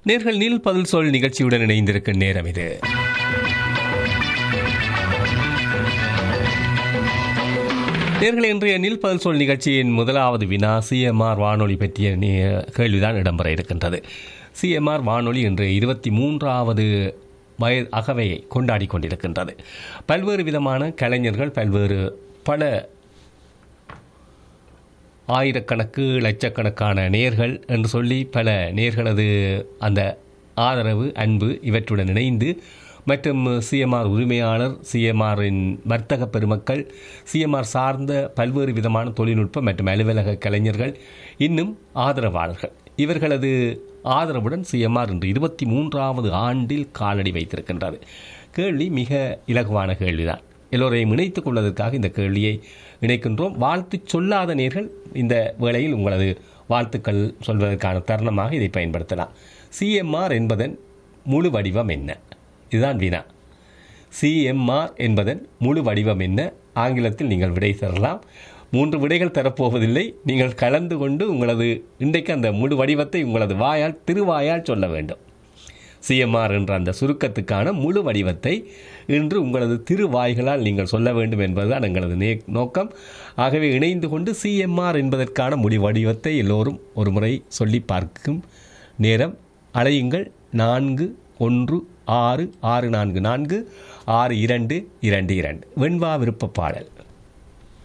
நேர்கள் நீல் பதில் சொல் நிகழ்ச்சியுடன் இணைந்திருக்கும் நேரம் இது நேர்கள் இன்றைய நீல் பதில் சொல் நிகழ்ச்சியின் முதலாவது வினா சிஎம்ஆர் வானொலி பற்றிய நி- கேள்விதான் இடம்பெற இருக்கின்றது சிஎம்ஆர் வானொலி இன்று இருபத்தி மூன்றாவது வயது அகவையை கொண்டாடி கொண்டிருக்கின்றது பல்வேறு விதமான கலைஞர்கள் பல்வேறு பல ஆயிரக்கணக்கு லட்சக்கணக்கான நேர்கள் என்று சொல்லி பல நேர்களது அந்த ஆதரவு அன்பு இவற்றுடன் இணைந்து மற்றும் சிஎம்ஆர் உரிமையாளர் சிஎம்ஆரின் வர்த்தக பெருமக்கள் சிஎம்ஆர் சார்ந்த பல்வேறு விதமான தொழில்நுட்ப மற்றும் அலுவலக கலைஞர்கள் இன்னும் ஆதரவாளர்கள் இவர்களது ஆதரவுடன் சிஎம்ஆர் இன்று இருபத்தி மூன்றாவது ஆண்டில் காலடி வைத்திருக்கின்றது கேள்வி மிக இலகுவான கேள்விதான் எல்லோரையும் இணைத்துக் கொள்வதற்காக இந்த கேள்வியை இணைக்கின்றோம் வாழ்த்து சொல்லாத நேர்கள் இந்த வேளையில் உங்களது வாழ்த்துக்கள் சொல்வதற்கான தருணமாக இதை பயன்படுத்தலாம் சிஎம்ஆர் என்பதன் முழு வடிவம் என்ன இதுதான் வினா சிஎம்ஆர் என்பதன் முழு வடிவம் என்ன ஆங்கிலத்தில் நீங்கள் விடை தரலாம் மூன்று விடைகள் தரப்போவதில்லை நீங்கள் கலந்து கொண்டு உங்களது இன்றைக்கு அந்த முழு வடிவத்தை உங்களது வாயால் திருவாயால் சொல்ல வேண்டும் சிஎம்ஆர் என்ற அந்த சுருக்கத்துக்கான முழு வடிவத்தை இன்று உங்களது திருவாய்களால் நீங்கள் சொல்ல வேண்டும் என்பதுதான் எங்களது நே நோக்கம் ஆகவே இணைந்து கொண்டு சிஎம்ஆர் என்பதற்கான முழு வடிவத்தை எல்லோரும் ஒரு முறை சொல்லி பார்க்கும் நேரம் அழையுங்கள் நான்கு ஒன்று ஆறு ஆறு நான்கு நான்கு ஆறு இரண்டு இரண்டு இரண்டு வெண்பா விருப்ப பாடல்